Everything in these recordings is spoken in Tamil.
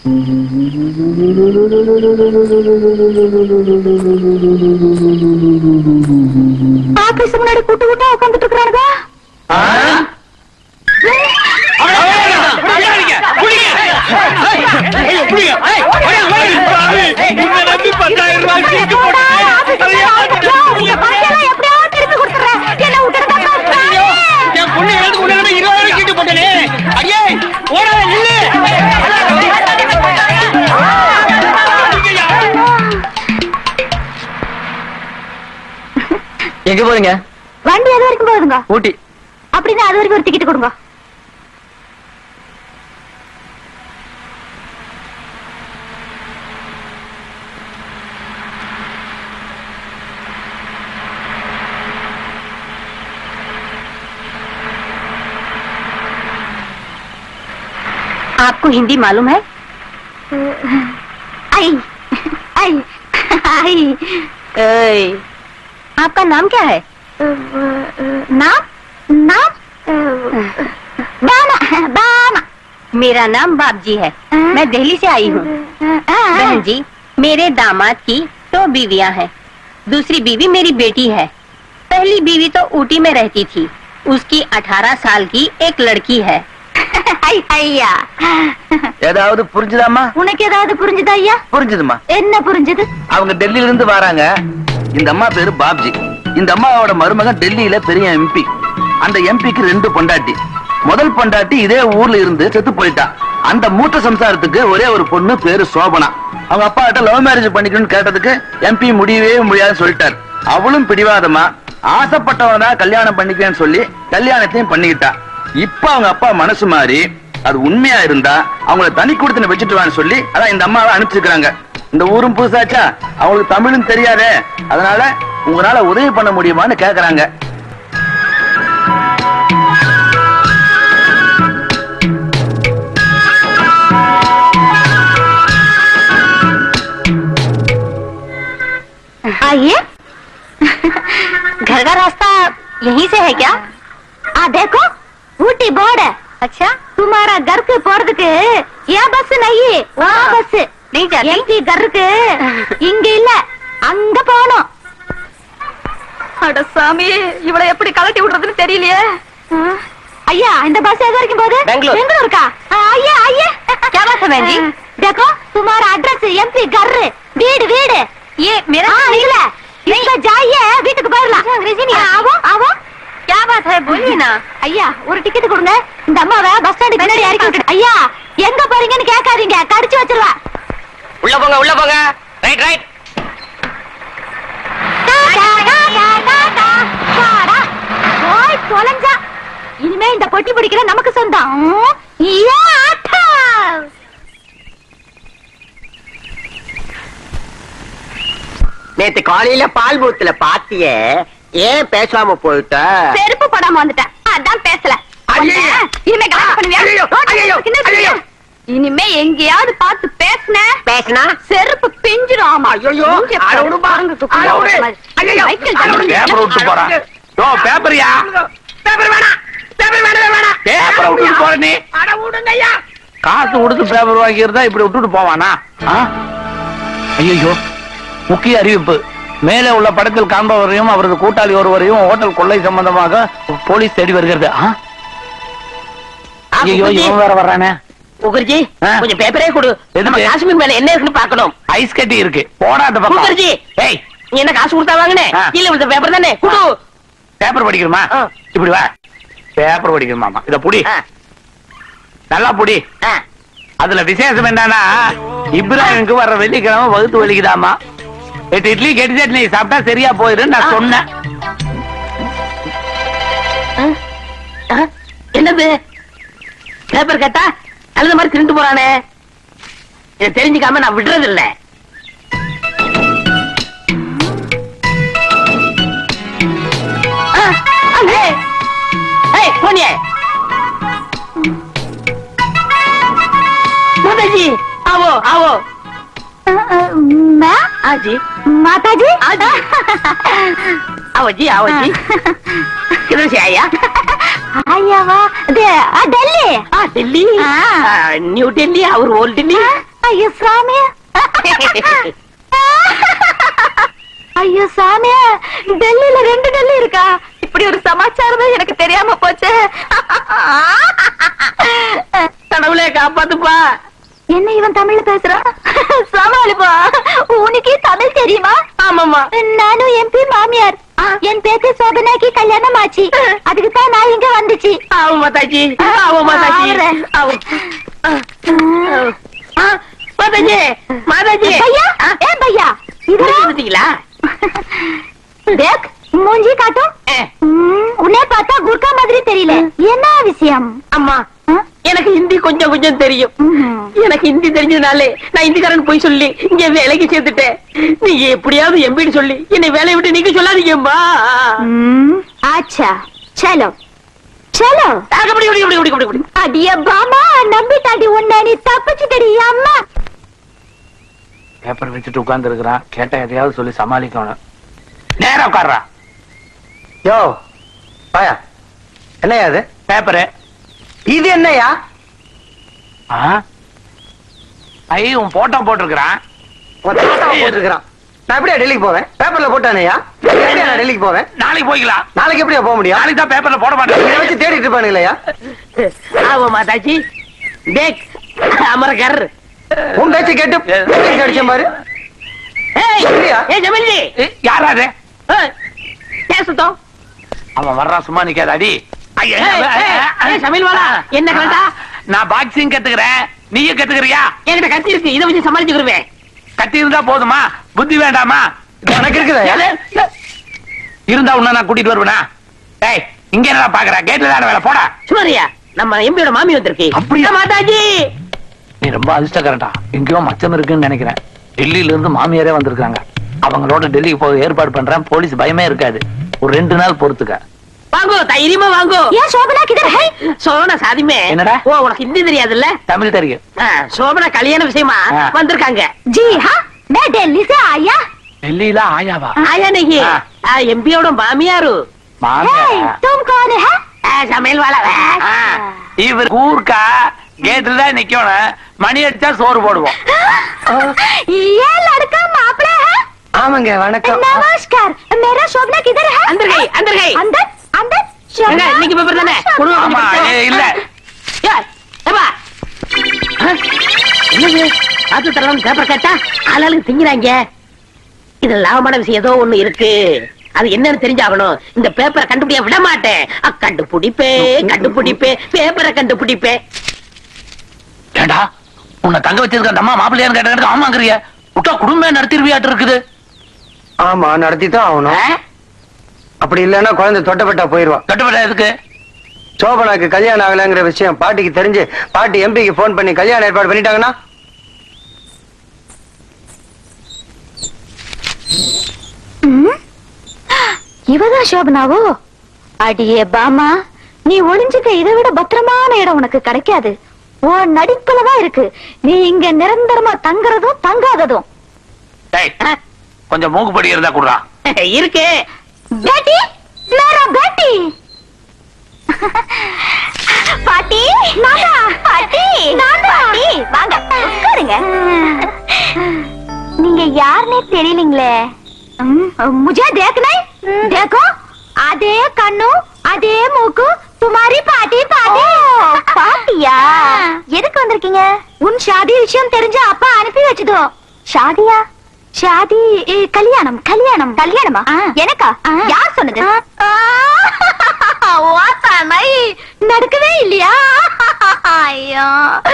ஆபீஸ் முன்னாடி கூட்டு கூட்டா உட்காந்துட்டு இருக்கிறானுங்க உங்க பணத்தெல்லாம் எப்படியாவது திருப்பி கொடுத்துறேன் என்ன விட்டுட்டு என் பொண்ணு எனக்கு உடனே இருபதாயிரம் சீட்டு போட்டனே ஐயே ஓடாத நில்லு எங்க போறீங்க வண்டி எது வரைக்கும் போகுதுங்க ஊட்டி அப்படின்னா அது வரைக்கும் ஒரு டிக்கெட் கொடுங்க आपको हिंदी मालूम है आई आई आई ऐ, आपका नाम क्या है नाम नाम बाना बाना मेरा नाम बाबजी है मैं दिल्ली से आई हूँ बहन जी मेरे दामाद की दो बीवियां हैं दूसरी बीवी मेरी बेटी है पहली बीवी तो ऊटी में रहती थी उसकी 18 साल की एक लड़की है ஐ, ஐயா ஏதாவது புரிஞ்சுதாம்மா உனக்கு ஏதாவது புரிஞ்சுதா ஐயா புரிஞ்சுதுமா என்ன புரிஞ்சது அவங்க டெல்லியில இருந்து வராங்க இந்த அம்மா பேரு பாப்ஜி இந்த அம்மாவோட மருமகன் டெல்லியில பெரிய எம்பி அந்த எம்பிக்கு ரெண்டு பொண்டாட்டி முதல் பொண்டாட்டி இதே ஊர்ல இருந்து செத்து போயிட்டா அந்த மூத்த சம்சாரத்துக்கு ஒரே ஒரு பொண்ணு பேரு சோபனா அவங்க அப்பா கிட்ட லவ் மேரேஜ் பண்ணிக்கணும்னு கேட்டதுக்கு எம்பி முடியவே முடியாதுன்னு சொல்லிட்டார் அவளும் பிடிவாதமா ஆசைப்பட்டவனா கல்யாணம் பண்ணிக்கன்னு சொல்லி கல்யாணத்தையும் பண்ணிக்கிட்டா இப்ப அவங்க அப்பா மனசு மாறி அது உண்மையா இருந்தா அவங்கள தனி கொடுத்து வச்சுட்டு வான்னு சொல்லி அதான் இந்த அம்மாவை அனுப்பிச்சிருக்காங்க இந்த ஊரும் புதுசாச்சா அவங்களுக்கு தமிழும் தெரியாதே அதனால உங்களால உதவி பண்ண முடியுமான்னு கேக்குறாங்க आइए घर का रास्ता यहीं से है क्या आ देखो ऊटी बोर्ड है अच्छा तुम्हारा घर के போறதுக்கு ஏன் பஸ் नहीं वहाँ பஸ் नहीं जाती எம்பி கருக்கு இங்க இல்ல அங்க போகணும் அட சாமி இவளை எப்படி கலட்டி விடுறதுன்னு தெரியலையே ஐயா இந்த பஸ் எது வரைக்கும் போகுது பெங்களூர். பெங்களூருக்கா ஆ, ஐயா ஐயா क्या बात है बहन जी देखो तुम्हारा एड्रेस एमपी घर வீடு வீடு ये मेरा ஆ, இல்ல இங்க ஜாயே வீட்டுக்கு போயிடலாம் अंग्रेजी नहीं ஆ, आती। ஆவோ ஆவோ क्या बात है बोलिए ना ஐயா ஒரு டிக்கெட் கொடுங்க இந்த அம்மாவை பஸ் ஸ்டாண்டு பின்னாடி இறக்கி விட்டு ஐயா எங்க போறீங்கன்னு கேட்காதீங்க கடிச்சு வச்சிருவா உள்ள போங்க உள்ள போங்க right right tata, tata, tata, tata. போய் தொலைஞ்சா இனிமே இந்த பொட்டி பிடிக்கிற நமக்கு சொந்தம் ம், ஈயா, ஆட்டா. நேத்து காலையில பால் பூத்துல பாத்திய ஏன் பேசாம போயிட்ட செருப்பு போடாம வந்துட்டேன் அதான் பேசல ஐயையோ. இனிமே கலாட்டா பண்ணுவியா? ஐயையோ, ஐயையோ, என்ன சொல்றியா? ஐயையோ. இனிமே எங்கேயாவது பார்த்து பேசுன பேசினா செருப்பு பிஞ்சிரும் ஆமா ஐயோ மூஞ்சிய அட பாரு, விடுப்பா. குரங்கு துப்பு அட விடு. போடுற மாதிரி. ஐயையோ. சைக்கிள் அட விடு. தள்ளுறது. பேப்பரை விட்டு போறான் யோ பேப்பரியா பேப்பர் வேணாம் பேப்பர் வேணவே வேணாம் பேப்பரை விட்டுட்டு போற நீ அட விடுங்கய்யா காசு கொடுத்து பேப்பர் வாங்கியிருந்தா இப்படி விட்டுட்டு போவானா ஐயோ முக்கிய அறிவிப்பு மேலே உள்ள படத்தில் காண்பவரையும் அவரது கூட்டாளி ஒருவரையும் ஹோட்டல் கொள்ளை சம்பந்தமாக போலீஸ் தேடி வருகிறது ஆ? ஐயோ இவன் வேற வர்றானே முகர்ஜி ஆ. கொஞ்சம் பேப்பரே கொடு எதுக்கு? நம்ம காஷ்மீர் மேல என்ன இருக்குன்னு பார்க்கணும் ஐஸ் கட்டி இருக்கு போடா அந்த பக்கம் முகர்ஜி ஏய் நீ என்ன காசு கொடுத்தா வாங்கினே ஆ. கீழே விழுந்த பேப்பர் தானே குடு பேப்பர் படிக்கணுமா ஆ. இப்படி வா பேப்பர் படிக்கணுமாமா இத புடி ஆ, நல்லா புடி ஆ. அதுல விசேஷம் என்னன்னா இப்ராஹிமுக்கு வர்ற வெள்ளிக்கிழமை வகுத்து வலிக்குதாமா எட்டு இட்லி கெட்டி சட்னி சாப்பிட்டா சரியா போயிடும் நான் சொன்னேன் ஆ, என்னது பேப்பர் கேட்டா அழுத மாதிரி திருண்டு போறானே இதை தெரிஞ்சுக்காம நான் விடுறது இல்ல போனியே மாதாஜி ஆவோ ஆவோ मैं ஆஜி माता जी आओ जी आओ जी किधर से आया आया वाह दे आ, दिल्ली आ, दिल्ली हाँ। आ, न्यू दिल्ली और ओल्ड दिल्ली ஐயோ சாமி ஐயோ சாமி டெல்லியில ரெண்டு டெல்லி இருக்கா இப்படி ஒரு சமாச்சாரம் எனக்கு தெரியாம போச்சு கடவுளே காப்பாத்துப்பா என்ன இவன் தமிழ்ல பேசுறான் சமாளிப்பா உனக்கு தமிழ் தெரியுமா ஆமாமா நானும் எம்பி மாமியார் என் பேத்தி சோபனாக்கு கல்யாணம் ஆச்சு அதுக்கு தான் நான் இங்க வந்துச்சு ஆமா மாதாஜி ஆமா மாதாஜி ஆவறேன். ஆமா. ஆ, மாதாஜி மாதாஜி பையா ஆ, ஏ பையா இது வந்துட்டீங்களா தேக் மூஞ்சி காட்டும் ஏ, ம், உன்னை பார்த்தா குர்கா மாதிரி தெரியல என்ன விஷயம் அம்மா ஆ? எனக்கு ஹிந்தி கொஞ்சம் கொஞ்சம் தெரியும் ம்ஹும். எனக்கு ஹிந்தி தெரிஞ்சதுனாலே நான் ஹிந்திக்காரன் போய் சொல்லி இங்க வேலைக்கு சேர்த்துட்டேன் நீங்க எப்படியாவது எம்பின்னு சொல்லி என்னை வேலையை விட்டு நீங்க சொல்லாதீங்கம்மா ம், ஆச்சா சலோ சலோ அப்படி அப்படி அப்படி அப்படி அப்படி அடிய பாமா நம்பிட்டாடி உன்னை நீ தப்பிச்சுட்டடி அம்மா பேப்பர் வச்சுட்டு உட்கார்ந்து இருக்கிறான் கேட்டா எதையாவது சொல்லி சமாளிக்கணும் நேரா உட்கார்றா யோ பாயா என்னையா அது பேப்பரு இது என்னையா ஆ ஐ உன் போட்டோ போட்டிருக்கிறான் உன் தாத்தாவை போட்டிருக்கிறான் நான் எப்படியா டெல்லிக்கு போவேன் பேப்பர்ல போட்டானேயா எப்படியா நான் டெல்லிக்கு போவேன் நாளைக்கு போய்க்கலாம் நாளைக்கு எப்படியா போக முடியும் நாளைக்கு தான் பேப்பர்ல போட இதை மாட்டேன் வச்சு தேடிட்டு இருப்பானுங்களையா ஆமா மாதாஜி தேக் அமரகர் உன் பேச்சு கேட்டு போலீஸ் அடிச்சேன் பாரு ஏய் இல்லையா? ஏய் ஜமீன்ஜி யாரா அது பேசுதோ அவன் வர்றான் சும்மா நிக்காத அடி ஐயா, ஏய், ஏய், ஏய், சமையல் வாடா. என்ன கலண்டா? நான் பாக்ஸிங் கத்துக்கிறேன் நீயும் கத்துக்கிறியா என்கிட்ட கத்தி இருக்கு இதை வச்சு சமாளிச்சுக்கிருவேன் கத்தி இருந்தா போதுமா புத்தி வேண்டாமா உனக்கு இருக்குதா இருந்தா உன்ன நான் கூட்டிட்டு வருவேனா டேய் இங்க என்னடா பாக்குற கேட்ல தானே வேலை போடா சுமாரியா நம்ம எம்பியோட மாமி வந்திருக்கு அப்படியா? ஏ, மாதாஜி நீ ரொம்ப அதிர்ஷ்டக்காரன்டா எங்கேயோ மச்சம் இருக்குன்னு நினைக்கிறேன் டெல்லியில இருந்து மாமியாரே வந்திருக்காங்க அவங்களோட டெல்லிக்கு போக ஏற்பாடு பண்றேன் போலீஸ் பயமே இருக்காது ஒரு ரெண்டு நாள் பொறுத்துக்க வாங்கோ தைரியமா வாங்கோ ஏன் சோபனா கிதர் ஹை சோபனா சாதிமே என்னடா? ஓ உனக்கு ஹிந்தி தெரியாதுல்ல தமிழ் தெரியும் ஆ, சோபனா கல்யாண விஷயமா ஆ. வந்திருக்காங்க जी हाँ मैं दिल्ली से आया டெல்லியில ஆயாவா ஆயா நகி ஆ. எம்பியோட மாமியாரு हे மாமியாரா तुम कौन है ஆ, சமையல் வாழ ஆ, இவர் கூர்க்கா கேட்டுல தான் நிக்கணும் மணி அடிச்சா சோறு போடுவோம் ये लड़का मापड़ा है ஆமாங்க வணக்கம் नमस्कार मेरा शोभना किधर है अंदर गई, अंदर गई। अंदर अंदर எங்க, शोभना இன்னைக்கு பேப்பர் தானே शोभना। கொடுங்க, ஆமா கொஞ்சம் ஏ, இல்ல ஏய், ஏப்பா. ஆ, என்னது பார்த்து தரலாம் பேப்பர் கேட்டா ஆளாளுக்கு திங்கிறாங்க இது லாபமான விஷயம் ஏதோ ஒண்ணு இருக்கு அது என்னன்னு தெரிஞ்சாகணும் இந்த பேப்பரை கண்டுபிடிக்க விட மாட்டேன் அ, கண்டுபிடிப்பே கண்டுபிடிப்பே பேப்பரை கண்டுபிடிப்பே ஏண்டா உன்னை தங்க வச்சிருக்க அந்த அம்மா மாப்பிள்ளையான்னு கேட்ட ஆமாங்கிறிய விட்டா குடும்பம் நடத்திருவியாட்டு இருக்குது ஆமா நடத்தி தான் ஆகணும் ஆ? அப்படி இல்லைன்னா குழந்தை தொட்டப்பட்டா போயிருவா கட்டுப்பட எதுக்கு சோபனாக்கு கல்யாணம் ஆகலைங்கிற விஷயம் பாட்டிக்கு தெரிஞ்சு பாட்டி எம்பிக்கு போன் பண்ணி கல்யாணம் ஏற்பாடு பண்ணிட்டாங்கன்னா ம்? இவதான் சோபனாவோ அடியே பாமா நீ ஒளிஞ்சுக்க இதை விட பத்திரமான இடம் உனக்கு கிடைக்காது உன் நடிப்புலதான் இருக்கு நீ இங்க நிரந்தரமா தங்குறதும் தங்காததும் டேய் கொஞ்சம் மூக்குப்படி இருந்தா குடுறா இருக்கு பேட்டி மேரா பேட்டி பாட்டி நானா பாட்டி நானா பாட்டி வாங்க உட்காருங்க நீங்க யாருன்னே தெரியலீங்களே मुझे देखना है देखो அதே கண்ணு அதே மூக்கு துமாரி பாட்டி பாட்டி பாட்டியா எதுக்கு வந்திருக்கீங்க உன் ஷாதி விஷயம் தெரிஞ்ச அப்பா அனுப்பி வச்சதோ ஷாதியா ஷாதி ஏ, கல்யாணம் கல்யாணம் கல்யாணமா எனக்கா யார் சொன்னது ஓசாமை நடக்கவே இல்லையா ஐயோ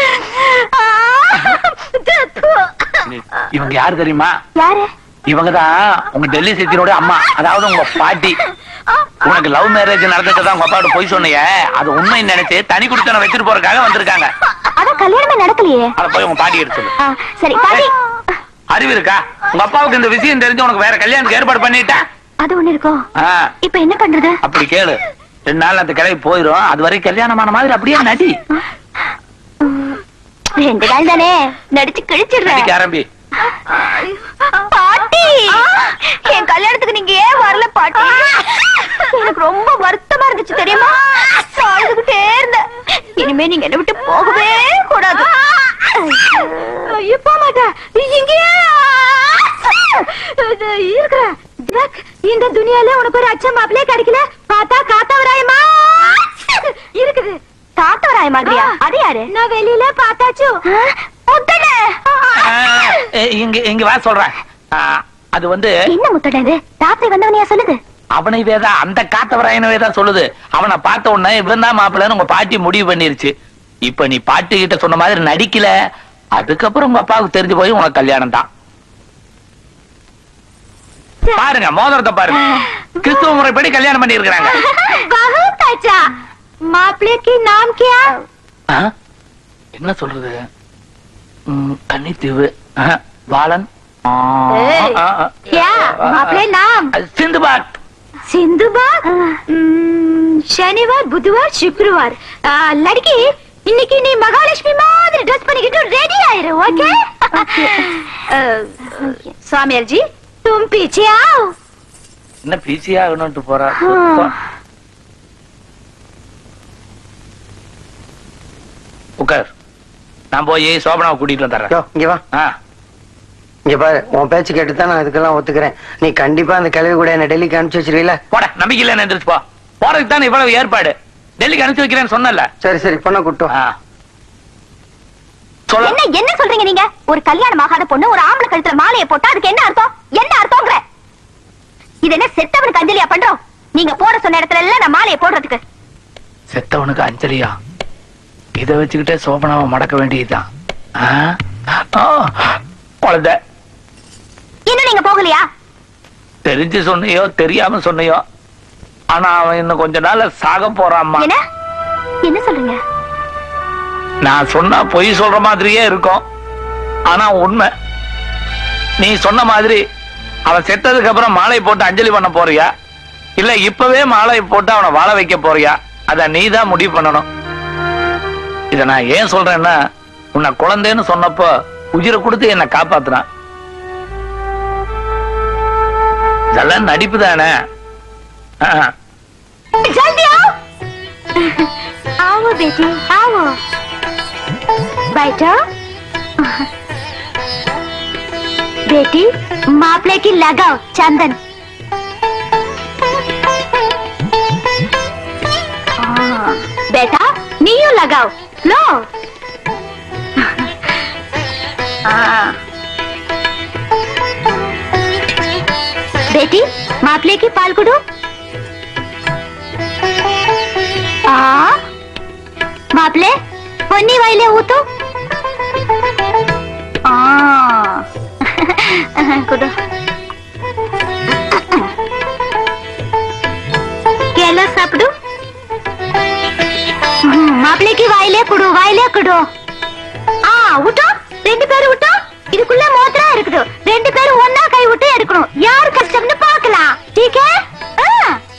இவங்க யாரு தெரியுமா யாரு இவங்கதான் உங்க டெல்லி சித்தியோட அம்மா அதாவது உங்க பாட்டி உனக்கு லவ் மேரேஜ் நடந்துட்டு உங்க அப்பாவோட போய் சொன்னியே அது உண்மை நினைச்சு தனி குடித்தனம் வச்சுட்டு போறதுக்காக வந்திருக்காங்க அதான் கல்யாணமே நடக்கலையே அத போய் உங்க பாட்டி எடுத்து சொல்லு. ஆ, சரி பாட்டி அறிவு இருக்கா உங்க அப்பாவுக்கு இந்த விஷயம் தெரிஞ்சு உனக்கு வேற கல்யாணத்துக்கு ஏற்பாடு பண்ணிட்டா அது ஒண்ணு இருக்கும் ஆ, இப்ப என்ன பண்றது அப்படி கேளு ரெண்டு நாள் அந்த கிளவி போயிரும் அது வரைக்கும் கல்யாணமான மாதிரி அப்படியே நடி ரெண்டு நாள் தானே நடிச்சு கிழிச்சிடுறேன் நடிக்க ஆரம்பி பாட்டி என் கல்யாணத்துக்கு நீங்க ஏன் வரல பாட்டி எனக்கு ரொம்ப வருத்தமா இருந்துச்சு தெரியுமா நான் அழுதுகிட்டே இருந்தேன் இனிமே நீங்க என்ன விட்டு போகவே கூடாது ஐயோ போக மாட்டேன் இங்கேயே இது இருக்கிறேன் தேக், இந்த துனியால உனக்கு ஒரு அச்சம் மாப்பிளே கிடைக்கல பார்த்தா காத்தவராயமா இருக்குது காத்தவராய மாதிரியா அது யாரு நான் வெளியில பார்த்தாச்சு முத்தடே ஏய், இங்க இங்க வா சொல்றேன் ஆ, அது வந்து என்ன முத்தடே இது ராத்திரி வந்தவனையா சொல்லுது அவனை வேதா அந்த காத்தவராயனவே தான் சொல்லுது அவனை பார்த்த உடனே இவன் தான் மாப்பிள்ளைன்னு உங்க பாட்டி முடிவு பண்ணிருச்சு இப்ப நீ பாட்டி கிட்ட சொன்ன மாதிரி நடிக்கல அதுக்கப்புறம் உங்க அப்பாவுக்கு தெரிஞ்சு போய் உனக்கு கல்யாணம் தான் பாருங்க மோதிரத்தை பாருங்க கிறிஸ்துவ முறைப்படி கல்யாணம் பண்ணி இருக்கிறாங்க बहुत अच्छा मापले की नाम क्या என்ன சொல்றது ம், கன்னித்தீவு ஆ, பாலன் ஆ, ஏய், ஆ, ஆ. क्या मापले नाम அது சிந்துபாத் सिंधुबाग हम्म, शनिवार बुधवार शुक्रवार आ, लड़की இன்னைக்கு நீ மகாலட்சுமி மாதிரி ட்ரெஸ் பண்ணிக்கிட்டு ரெடி ஆயிரு ஓகே சுவாமியார் ஜி तुम पीछे आओ என்ன பிசி ஆகணும்ட்டு போறா ஆ. உட்கார் நான் போய் சோபனாவை கூட்டிட்டு வந்துடுறேன் யோ இங்க வா ஆ, இங்க பாரு உன் பேச்சு கேட்டு தான் நான் இதுக்கெல்லாம் ஒத்துக்கிறேன் நீ கண்டிப்பா அந்த கிழவி கூட என்ன டெல்லிக்கு அனுப்பிச்சு வச்சிருவீல போட நம்பிக்கை இல்ல எந்திரிச்சு போ போறதுக்கு தான் இவ்வளவு ஏற்பாடு டெல்லிக்கு அனுப்பிச்சு வைக்கிறேன்னு சொன்னல சரி சரி பொண்ணை கூட்டும் சொல்ல என்ன என்ன சொல்றீங்க நீங்க ஒரு கல்யாணம் ஆகாத பொண்ணு ஒரு ஆம்பளை கழுத்துல மாலையை போட்டா அதுக்கு என்ன அர்த்தம் என்ன அர்த்தம்ங்கற இது என்ன செத்தவனுக்கு அஞ்சலியா பண்றோம் நீங்க போட சொன்ன இடத்துல எல்லாம் நான் மாலையை போடுறதுக்கு செத்தவனுக்கு அஞ்சலியா இத வச்சுக்கிட்டே சோபனாவை மடக்க வேண்டியதுதான் ஆ? ஆ, குழந்தை இன்னும் நீங்க போகலையா தெரிஞ்சு சொன்னியோ தெரியாம சொன்னியோ ஆனா அவன் இன்னும் கொஞ்ச நாள்ல சாக போறாம்மா என்ன என்ன சொல்றீங்க நான் சொன்னா பொய் சொல்ற மாதிரியே இருக்கும் ஆனா உண்மை நீ சொன்ன மாதிரி அவன் செத்ததுக்கு அப்புறம் மாலை போட்டு அஞ்சலி பண்ண போறியா இல்ல இப்பவே மாலை போட்டு அவனை வாழ வைக்க போறியா அத நீ தான் முடிவு பண்ணணும் இத நான் ஏன் சொல்றேன்னா உன்னை குழந்தைன்னு சொன்னப்போ உயிரை கொடுத்து என்னை காப்பாத்துனான் இதெல்லாம் நடிப்பு தானே ஆ. जल्दी आओ आओ बेटी आओ बैठो बेटी मापले की लगाओ चंदन हाँ, बेटा नीयू लगाओ लो हाँ। बेटी मापले की पाल कुडू ಆ ಮಾಪ್ಲೆ ಹೊನ್ನಿ ವೈಲೆ ಊತು ಆ ಕುಡು కేలా సాపిడు மாப்பிளைக்கு வாயிலே குடு வாயிலே குடு ஆ விட்டோம் ரெண்டு பேரும் விட்டோம் இதுக்குள்ள மோதிரம் இருக்குது ரெண்டு பேரும் ஒன்னா கை விட்டு எடுக்கணும் யார் கஷ்டம்னு பார்க்கலாம் ठीक है ஆ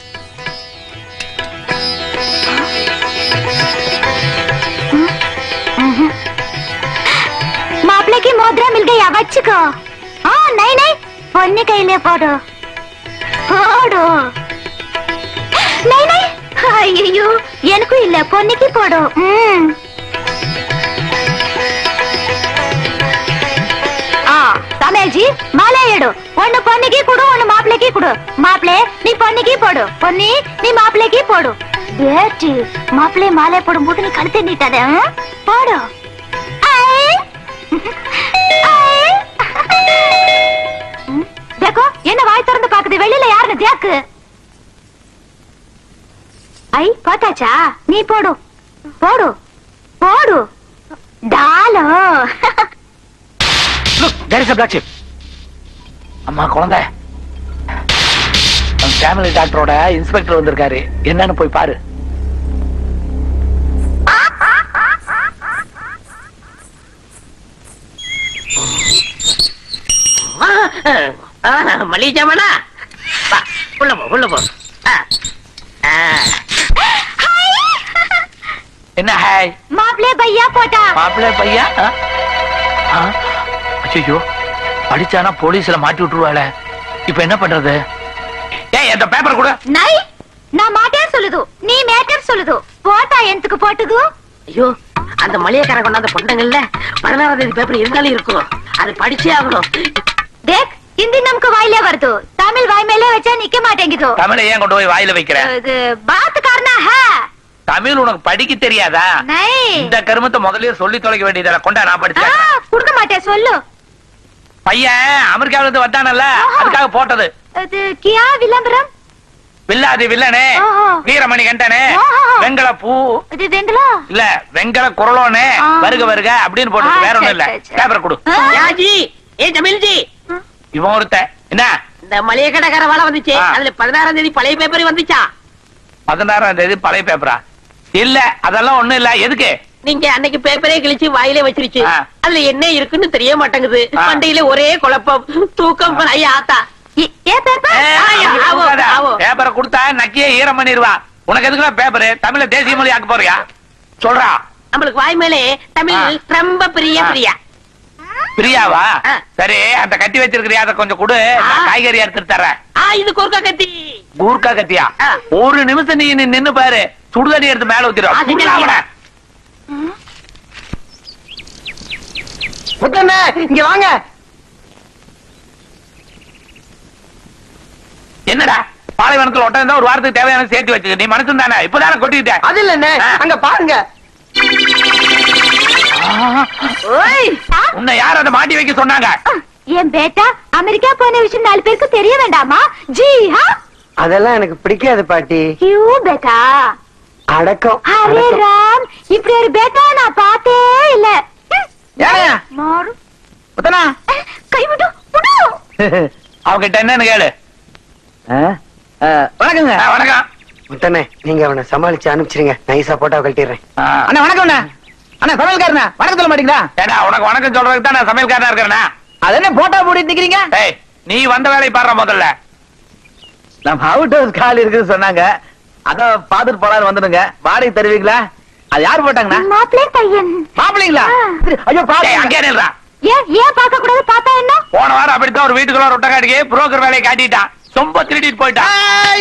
मापले की मोद्रा मिल गई अब अच्छी को हाँ नहीं नहीं பொண்ணு கையிலே போடு போடு नहीं नहीं ஐயோ எனக்கும் இல்ல பொண்ணுக்கு போடு ம் ஆ சமையல்ஜி மாலை எடு ஒன்னு பொண்ணுக்கு கொடு ஒன்னு மாப்பிளைக்கு கொடு மாப்பிளே நீ பொண்ணுக்கு போடு பொன்னி நீ மாப்பிளைக்கு போடு ஏட்டி மாப்பிளை மாலை போடும்போது நீ கழுத்தை நீட்டாத ம்? போடு ஐ. ஐ. ம், தேக்கோ என்ன வாய் திறந்து பாக்குது வெளியில யாருன்னு தேக்கு ஐ பார்த்தாச்சா நீ போடு போடு போடு டாலோ Look, there is a black sheep. அம்மா குழந்தை ஃபேமிலி டாக்டரோட இன்ஸ்பெக்டர் வந்திருக்காரு என்னன்னு போய் பாரு மளிகை ஜாமானா வா, உள்ள போ உள்ள போ ஆ. ஆ. என்ன ஹாய் மாப்பிளே பையா போட்டா மாப்பிள்ளை பையா ஐயோ படிச்சானா போலீஸ்ல மாட்டி விட்டுருவாள இப்ப என்ன பண்றது ஏய் அந்த பேப்பர் கூட நை நான் மாட்டேன் சொல்லுது நீ மேட்டர் சொல்லுது போட்டா எந்தக்கு போட்டுது ஐயோ அந்த மளிகைக்காரன் கொண்டாந்த பொண்டங்கள்ல பதினாறாம் தேதி பேப்பர் இருந்தாலும் இருக்கும் அது படிச்சே ஆகணும் தேக் ஹிந்தி நமக்கு வாயிலே வருது தமிழ் வாய் மேலே வச்சா நிக்க மாட்டேங்குது தமிழை ஏன் கொண்டு போய் வாயில வைக்கிற இது பாத் காரணா ஹே தமிழ் உனக்கு படிக்க தெரியாதா நை இந்த கருமத்தை முதல்லயே சொல்லி தொலைக்க வேண்டியதுல கொண்டா நான் ஆ, படிச்சேன் கொடுக்க மாட்டேன் சொல்லு பையன் அமெரிக்காவில இருந்து வந்தானல்ல ஆஹா. அதுக்காக போட்டது இது கியா விளம்பரம் வில்லாதி வில்லனே ஆஹா. வீரமணி கண்டனே ஆஹா. வெங்கல பூ இது வெங்கலா இல்ல வெங்கல குரலோனே ஆ. வருக வருக அப்படின்னு போட்டு ஆ, வேற ஒண்ணும் சரி, இல்ல சரி, சரி. பேப்பர் கொடு ஆ. யாஜி ஏ ஜமீல்ஜி இவன் ஒருத்த என்ன இந்த மளிகை கடைக்கார வேலை வந்துச்சு ஆ. அதுல பதினாறாம் தேதி பழைய பேப்பர் வந்துச்சா பதினாறாம் தேதி பழைய பேப்பரா இல்ல அதெல்லாம் ஒண்ணும் இல்ல எதுக்கு நீங்க அன்னைக்கு பேப்பரே கிழிச்சு வாயிலே வச்சிருச்சு ஆ. அதுல என்ன இருக்குன்னு தெரிய மாட்டேங்குது ஆ. மண்டையில ஒரே குழப்பம் தூக்கம் ஐயா ஆத்தா ஏ- ஏ பேப்பர் ஏய், ஆ, அப்படி ஆவோ, கொடுக்காத. ஆவோ. பேப்பரை கொடுத்தா நக்கியே ஈரம் பண்ணிடுவா உனக்கு எதுக்குடா பேப்பர் தமிழ்ல தேசிய மொழி ஆக்க போறியா சொல்றா நம்மளுக்கு வாய் மேலே தமிழ் ஆ. ரொம்ப பிரிய ஆ. பிரியா பிரியாவா ஆ. சரி அந்த கட்டி வச்சிருக்கிறியா அதை கொஞ்சம் கொடு நான் ஆ. காய்கறி எடுத்துட்டு தரேன் ஆ இது குறுக்கா கத்தி கூர்க்கா கத்தியா ஆ. ஒரு நிமிஷம் நீ நின்னு- நின்னு பாரு சுடுதண்ணி எடுத்து மேல ஆ, சரி, சரி. ஊத்திடும் முத்தண்ணே இங்க வாங்க என்னடா பாலைவனத்துல ஒட்டம் ஒரு வாரத்துக்கு தேவையான சேர்த்து வச்சுக்க நீ மனுஷன் தானே இப்பதானே கொட்டிக்கிட்டேன் அது இல்லண்ணே ஆ. அங்க பாருங்க ஓய் ஆ, உன்னை யார் அதை மாட்டி வைக்க சொன்னாங்க என் பேட்டா அமெரிக்கா போன விஷயம் நாலு பேருக்கு தெரிய வேண்டாமா ஜி ஹா அதெல்லாம் எனக்கு பிடிக்காது பாட்டி கியூ பேட்டா அடக்கம் அரே அடக்கம். ராம் இப்படி ஒரு பேட்டா நான் பார்த்தே இல்ல ஏங்க? மாறு முத்தனா அஹ், கை விடு விடு அவகிட்ட என்னன்னு கேளு வணக்கங்க ஆ, வணக்கம் முத்தண்ணே நீங்க அவனை சமாளிச்சு அனுப்பிச்சிருங்க நைஸா போட்டா கழட்டிடுறேன் ஆ. அண்ணா வணக்கம் அண்ணா அண்ணா சமையல்காரண்ணா வணக்கம் சொல்ல மாட்டீங்களா ஏடா உனக்கு வணக்கம் சொல்றதுக்கு தான் நான் சமையல்காரனா இருக்கிறேனா அது என்ன போட்டோ போட்டு நிக்கிறீங்க ஏய் நீ வந்த வேலையை பாடுற முதல்ல நம்ம அவுட் ஹவுஸ் கால் இருக்குன்னு சொன்னாங்க அதான் பாத்துட்டு போலான்னு வந்துடுங்க வாடகை தருவீங்களா அது யார் போட்டாங்கண்ணா மாப்பிள்ளை பையன் மாப்பிள்ளைங்களா ஆ. ஐயோ ஏய், பாருங்க அங்கே நில்றா ஏன் ஏன் பார்க்க கூடாது பார்த்தா என்ன போன வாரம் அப்படித்தான் ஒரு வீட்டுக்குள்ள ரொட்ட காட்டிக்கு புரோக்கர் வேலையை காட்டிட்டான் சொம்ப திருடிட்டு போயிட்டான்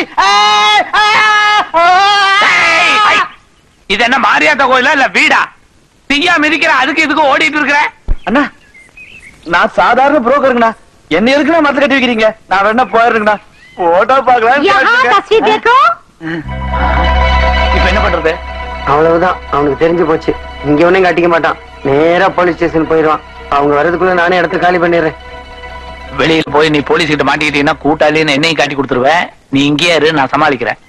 ஏய், ஐ, இது என்ன மாரியாத்தா கோயிலா இல்ல வீடா தீயா மிதிக்கிற அதுக்கு இதுக்கு ஓடிட்டு இருக்கிற அண்ணா நான் சாதாரண புரோக்கருங்கண்ணா என்ன எதுக்குண்ணா மரத்துல கட்டி வைக்கிறீங்க நான் வேணா போயிருங்கண்ணா போட்டோ யஹா தஸ்வீர் பாக்கலாம் देखो இப்ப என்ன பண்றது அவ்வளவுதான் அவனுக்கு தெரிஞ்சு போச்சு இங்க ஒன்னும் கட்டிக்க மாட்டான் நேரா போலீஸ் ஸ்டேஷன் போயிடுவான் அவங்க வர்றதுக்குள்ள நானே இடத்த காலி பண்ணிடுறேன் வெளியில போய் நீ போலீஸ் கிட்ட மாட்டிக்கிட்டீங்கன்னா கூட்டாளின்னு என்னையும் காட்டி கொடுத்துருவேன் நீ இங்கேயே இரு நான் சமாளிக்கிறேன்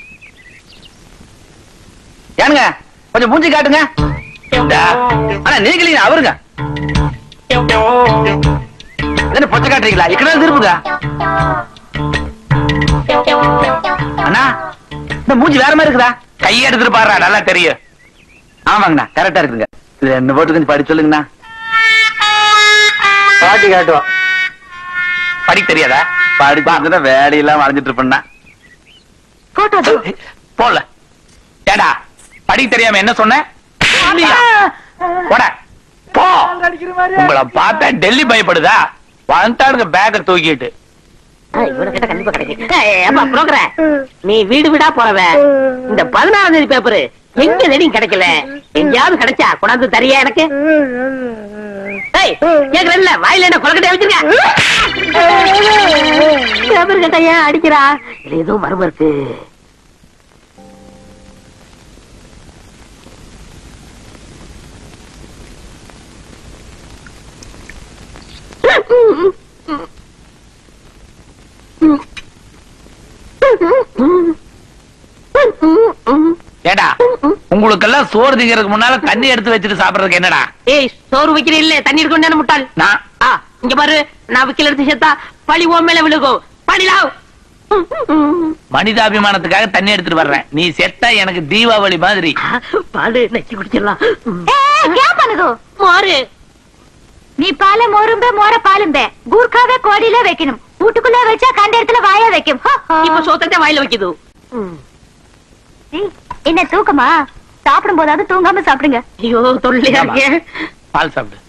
ஏனுங்க கொஞ்சம் மூஞ்சி காட்டுங்க இந்தா. அண்ணா நீங்களே அவருங்க என்ன பொச்சை காட்டுறீங்களா இக்கடா திருப்புங்க அண்ணா இந்த மூஞ்சி வேற மாதிரி இருக்குதா கையை எடுத்துட்டு பாடுறா நல்லா தெரியும் ஆமாங்கண்ணா கரெக்டா இருக்குங்க இது என்ன போட்டு கொஞ்சம் படி சொல்லுங்கண்ணா பாட்டி காட்டுவான் படிக்க தெரியாதா படிச்சு வேலையெல்லாம் வரைஞ்சிட்டு இருப்பேன்னா போட்டோ दो போல ஏடா படிக்க தெரியாம என்ன சொன்ன இல்லையா? போடா போ உங்களை பார்த்தா டெல்லி பயப்படுதா வந்துட்டானுங்க பேக்க தூக்கிட்டு இவனை கிட்ட கண்டிப்பா கிடைக்கும் ஏய், ஏப்பா புரோக்கர நீ வீடு வீடா போறவ இந்த பதினாறாம் தேதி பேப்பர் எங்க தேடியும் கிடைக்கல எங்கேயாவது கிடைச்சா கொண்டாந்து தரியா எனக்கு ஏய், கேக்குறேன்ல வாயில என்ன கொலக்கட்டையா வச்சிருக்க பேப்பர் கட்டையா அடிக்கிறா இதுல ஏதோ மர்மம் இருக்கு ஏடா உங்களுக்கெல்லாம் சோறு திங்கிறதுக்கு முன்னால தண்ணி எடுத்து வச்சுட்டு சாப்பிடுறதுக்கு என்னடா ஏய் சோறு வைக்கிறேன் இல்ல தண்ணி இருக்கணும் முட்டாள் நான் ஆ, இங்க பாரு நான் விக்கல எடுத்து சேர்த்தா பழி ஓ மேல விழுகும் பழிலாவ் மனிதாபிமானத்துக்காக தண்ணி எடுத்துட்டு வர்றேன் நீ செத்தா எனக்கு தீபாவளி மாதிரி பாடு நச்சு குடிச்சிடலாம் ए क्या பண்ணுது மாறு நீ பால மோரும்பே மோர பாலும்பே கூர்க்காவே கோடியில வைக்கணும் வீட்டுக்குள்ள வச்சா கண்ட இடத்துல வாய வைக்கும் ஹோ, ஹோ. இப்ப சோத்தத்தை வாயில வைக்குது ஏய், என்ன தூக்கமா சாப்பிடும் போதாவது தூங்காம சாப்பிடுங்க ஐயோ தொல்லையா இருக்கே பால் சாப்பிடு